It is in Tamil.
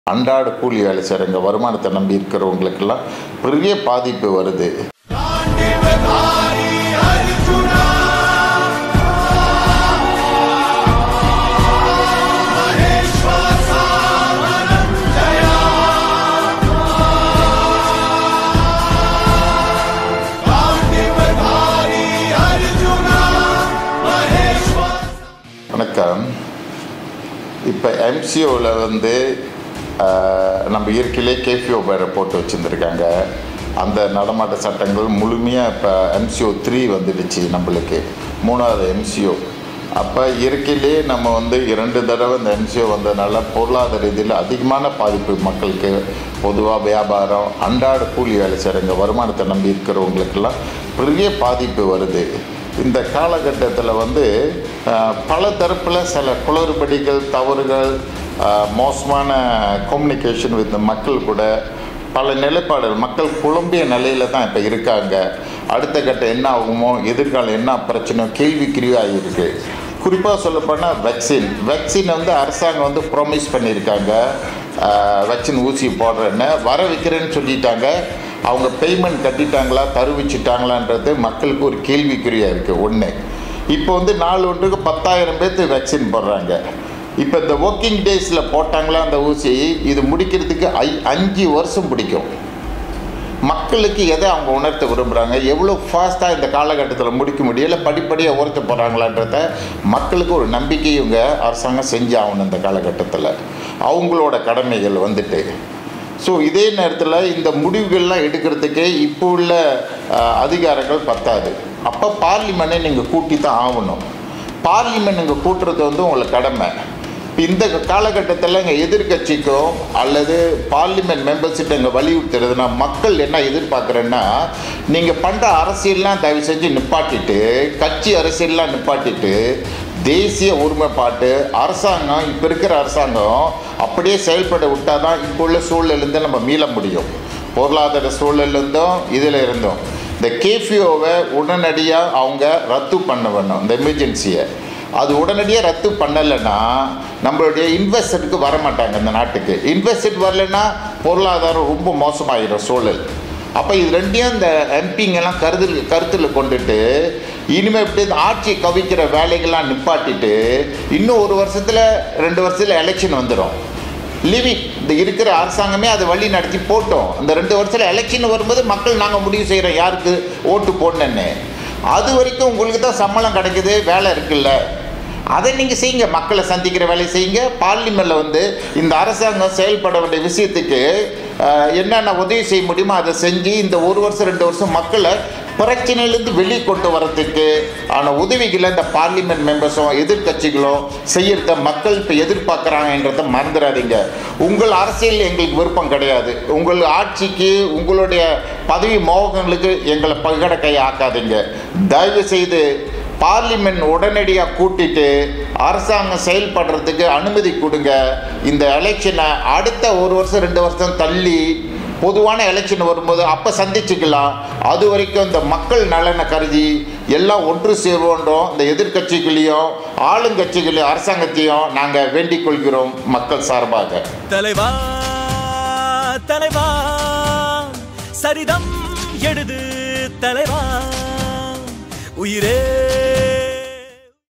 அன்றாட கூலி வேலை செய்கிறவங்க வருமானத்தை நம்பி இருக்கிறவங்களுக்கெல்லாம் பெரிய பாதிப்பு வருது வணக்கம் இப்போ எம்சிஓவில் வந்து ஆஹ், நம்ம இயற்கையிலே கேஃபிஓ பேரை போட்டு வச்சுருந்துருக்காங்க அந்த நடமாட்ட சட்டங்கள் முழுமையாக இப்போ எம்சிஓ த்ரீ வந்துடுச்சு நம்மளுக்கு மூணாவது எம்சிஓ அப்போ இயற்கையிலே நம்ம வந்து இரண்டு தடவை இந்த எம்சிஓ வந்ததுனால பொருளாதார ரீதியில் அதிகமான பாதிப்பு மக்களுக்கு பொதுவாக வியாபாரம் அன்றாட கூலி வேலை செய்கிறவங்க வருமானத்தை நம்பி இருக்கிறவங்களுக்கெல்லாம் பெரிய பாதிப்பு வருது இந்த காலகட்டத்தில் வந்து அஹ், பல தரப்பில் சில குளறுபடிகள் தவறுகள் அஹ், மோசமான கம்யூனிகேஷன் வித் மக்கள் கூட பல நிலைப்பாடுகள் மக்கள் குழம்பிய நிலையில் தான் இப்போ இருக்காங்க அடுத்த கட்டம் என்ன ஆகுமோ எதிர்காலம் என்ன பிரச்சனை கேள்விக்குறியாக இருக்கு குறிப்பாக சொல்லப்போனால் வேக்சின் வேக்சின் வந்து அரசாங்கம் வந்து ப்ராமிஸ் பண்ணியிருக்காங்க வேக்சின் ஊசி போடுறேன்னு வர வைக்கிறேன்னு சொல்லிட்டாங்க அவங்க பேமெண்ட் கட்டிட்டாங்களா தருவிச்சிட்டாங்களான்றது மக்களுக்கு ஒரு கேள்விக்குறியாக இருக்குது ஒன்று இப்போ வந்து நாலு ஒன்றுக்கு பத்தாயிரம் பேர்த்து வேக்சின் போடுறாங்க இப்போ இந்த ஒர்க்கிங் டேஸில் போட்டாங்களா அந்த ஊசி இது முடிக்கிறதுக்கு ஐ அஞ்சு வருஷம் பிடிக்கும் மக்களுக்கு எதை அவங்க உணர்த்த விரும்புகிறாங்க எவ்வளோ ஃபாஸ்ட்டாக இந்த காலகட்டத்தில் முடிக்க முடியல படிப்படியாக உரைத்த போகிறாங்களான்றத மக்களுக்கு ஒரு நம்பிக்கை இவங்க அரசாங்கம் செஞ்சு ஆகணும் இந்த காலகட்டத்தில் அவங்களோட கடமைகள் வந்துட்டு ஸோ இதே நேரத்தில் இந்த முடிவுகள்லாம் எடுக்கிறதுக்கே இப்போ உள்ள அஹ், அதிகாரங்கள் பத்தாது அப்போ பார்லிமெண்ட்டை நீங்கள் கூட்டி தான் ஆகணும் பார்லிமெண்ட் நீங்கள் கூட்டுறது வந்து உங்களுக்கு கடமை இப்ப இந்த காலகட்டத்தில் இங்கே எதிர்கட்சிக்கும் அல்லது பார்லிமெண்ட் மெம்பர்ஸ்கிட்ட இங்கே வலியுறுத்துறதுனா மக்கள் என்ன எதிர்பார்க்குறேன்னா நீங்கள் பண்ணுற அரசியல்லாம் தயவு செஞ்சு நிப்பாட்டிட்டு கட்சி அரசியல்லாம் நிப்பாட்டிட்டு தேசிய ஒருமைப்பாட்டு அரசாங்கம் இப்போ இருக்கிற அரசாங்கம் அப்படியே செயல்பட விட்டால் தான் இப்போ உள்ள சூழலிருந்து நம்ம மீள முடியும் பொருளாதார சூழல்லேருந்தும் இதில் இருந்தோம் இந்த கேஃபியோவை உடனடியாக அவங்க ரத்து பண்ண வேணும் இந்த எமர்ஜென்சியை அது உடனடியாக ரத்து பண்ணலைன்னா நம்மளுடைய இன்வெஸ்டருக்கு வர மாட்டாங்க இந்த நாட்டுக்கு இன்வெஸ்டர் வரலைன்னா பொருளாதாரம் ரொம்ப மோசமாயிடும் சூழல் அப்போ இது ரெண்டையும் இந்த எம்பிங்கெல்லாம் கருத்தில் கருத்தில் கொண்டுட்டு இனிமேல் இப்படி இந்த ஆட்சி கவிக்கிற வேலைகள்லாம் நிப்பாட்டிட்டு இன்னும் ஒரு வருஷத்தில் ரெண்டு வருஷத்தில் எலெக்ஷன் வந்துடும் லிவிங் இந்த இருக்கிற அரசாங்கமே அதை வழி நடத்தி போட்டோம் இந்த ரெண்டு வருஷத்தில் எலெக்ஷன் வரும்போது மக்கள் நாங்கள் முடிவு செய்கிறோம் யாருக்கு ஓட்டு போடணுன்னு அது வரைக்கும் உங்களுக்கு தான் சம்பளம் கிடைக்குது வேலை இருக்குல்ல அதை நீங்கள் செய்யுங்க மக்களை சந்திக்கிற வேலையை செய்யுங்க பார்லிமெண்ட்டில் வந்து இந்த அரசாங்கம் செயல்பட வேண்டிய விஷயத்துக்கு அஹ், என்னென்ன உதவி செய்ய முடியுமோ அதை செஞ்சு இந்த ஒரு வருஷம் ரெண்டு வருஷம் மக்களை பிரச்சனையிலேருந்து வெளியே கொண்டு வரத்துக்கு ஆன உதவிகளை இந்த பார்லிமெண்ட் மெம்பர்ஸும் எதிர்க்கட்சிகளும் செய்யறத மக்கள் இப்போ எதிர்பார்க்குறாங்கன்றத மறந்துடாதீங்க உங்கள் அரசியல் எங்களுக்கு விருப்பம் கிடையாது உங்கள் ஆட்சிக்கு உங்களுடைய பதவி மோகங்களுக்கு எங்களை பகட கை ஆக்காதீங்க தயவு செய்து பார்லிமெண்ட் உடனடியாக கூட்டிட்டு அரசாங்கம் செயல்படுறதுக்கு அனுமதி கொடுங்க இந்த எலெக்ஷனை அடுத்த ஒரு வருஷம் ரெண்டு வருஷம் தள்ளி பொதுவான எலெக்ஷன் வரும்போது அப்போ சந்திச்சுக்கலாம் அது வரைக்கும் இந்த மக்கள் நலனை கருதி எல்லாம் ஒன்று சேருவோன்றோம் இந்த எதிர்க்கட்சிகளையும் ஆளுங்கட்சிகளையும் அரசாங்கத்தையும் நாங்கள் வேண்டிக் கொள்கிறோம் மக்கள் சார்பாக தலைவா தலைவா சரிதம் எழுது தலைவா உயிரே